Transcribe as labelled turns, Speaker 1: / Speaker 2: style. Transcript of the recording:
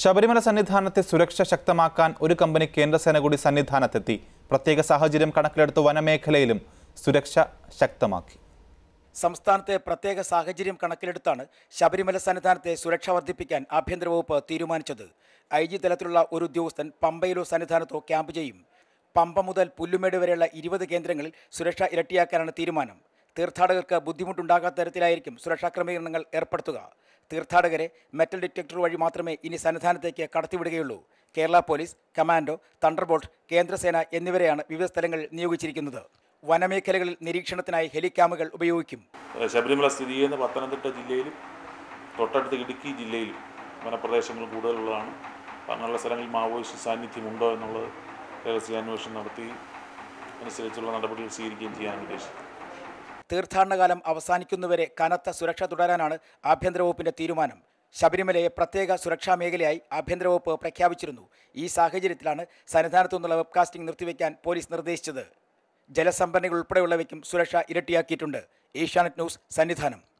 Speaker 1: ശബരിമല സന്നിധാനത്തെ സുരക്ഷ ശക്തമാക്കാൻ ഒരു കമ്പനി കേന്ദ്രസേന കൂടി സന്നിധാനത്തെത്തി പ്രത്യേക സാഹചര്യം കണക്കിലെടുത്ത് വനമേഖലയിലും സുരക്ഷ ശക്തമാക്കി
Speaker 2: സംസ്ഥാനത്തെ പ്രത്യേക സാഹചര്യം കണക്കിലെടുത്താണ് ശബരിമല സന്നിധാനത്തെ സുരക്ഷ വർദ്ധിപ്പിക്കാൻ ആഭ്യന്തര വകുപ്പ് തീരുമാനിച്ചത് ഐ ജി തലത്തിലുള്ള ഒരു ഉദ്യോഗസ്ഥൻ പമ്പയിലോ സന്നിധാനത്തോ ക്യാമ്പ് ചെയ്യും പമ്പ മുതൽ പുല്ലുമേട് വരെയുള്ള ഇരുപത് കേന്ദ്രങ്ങളിൽ സുരക്ഷ ഇരട്ടിയാക്കാനാണ് തീരുമാനം തീർത്ഥാടകർക്ക് ബുദ്ധിമുട്ടുണ്ടാകാത്ത തരത്തിലായിരിക്കും സുരക്ഷാ ക്രമീകരണങ്ങൾ ഏർപ്പെടുത്തുക തീർത്ഥാടകരെ മെറ്റൽ ഡിറ്റക്ടർ വഴി മാത്രമേ ഇനി സന്നിധാനത്തേക്ക് കടത്തിവിടുകയുള്ളൂ കേരള പോലീസ് കമാൻഡോ തണ്ടർബോൾട്ട് കേന്ദ്രസേന എന്നിവരെയാണ് വിവിധ സ്ഥലങ്ങളിൽ നിയോഗിച്ചിരിക്കുന്നത് വനമേഖലകളിൽ നിരീക്ഷണത്തിനായി ഹെലിക്യാമുകൾ ഉപയോഗിക്കും
Speaker 3: ശബരിമല സ്ഥിതി ചെയ്യുന്ന പത്തനംതിട്ട ജില്ലയിലും തൊട്ടടുത്ത് ഇടുക്കി ജില്ലയിലും വനപ്രദേശങ്ങൾ കൂടുതലുള്ളതാണ് അപ്പം അങ്ങനെയുള്ള സ്ഥലങ്ങളിൽ മാവോയിസ്റ്റ് സാന്നിധ്യമുണ്ടോ എന്നുള്ളത് രഹസ്യാന്വേഷണം നടത്തി അനുസരിച്ചുള്ള നടപടികൾ സ്വീകരിക്കുകയും ചെയ്യാൻ ഉദ്ദേശിക്കുന്നത്
Speaker 2: തീർത്ഥാടനകാലം അവസാനിക്കുന്നവരെ കനത്ത സുരക്ഷ തുടരാനാണ് ആഭ്യന്തര വകുപ്പിന്റെ തീരുമാനം ശബരിമലയെ പ്രത്യേക സുരക്ഷാ മേഖലയായി ആഭ്യന്തര വകുപ്പ് പ്രഖ്യാപിച്ചിരുന്നു ഈ സാഹചര്യത്തിലാണ് സന്നിധാനത്തു നിന്നുള്ള വെബ്കാസ്റ്റിംഗ് നിർത്തിവെക്കാൻ പോലീസ് നിർദ്ദേശിച്ചത് ജലസംഭരണികൾ ഉൾപ്പെടെയുള്ളവയ്ക്കും സുരക്ഷ ഇരട്ടിയാക്കിയിട്ടുണ്ട് ഏഷ്യാനെറ്റ് ന്യൂസ് സന്നിധാനം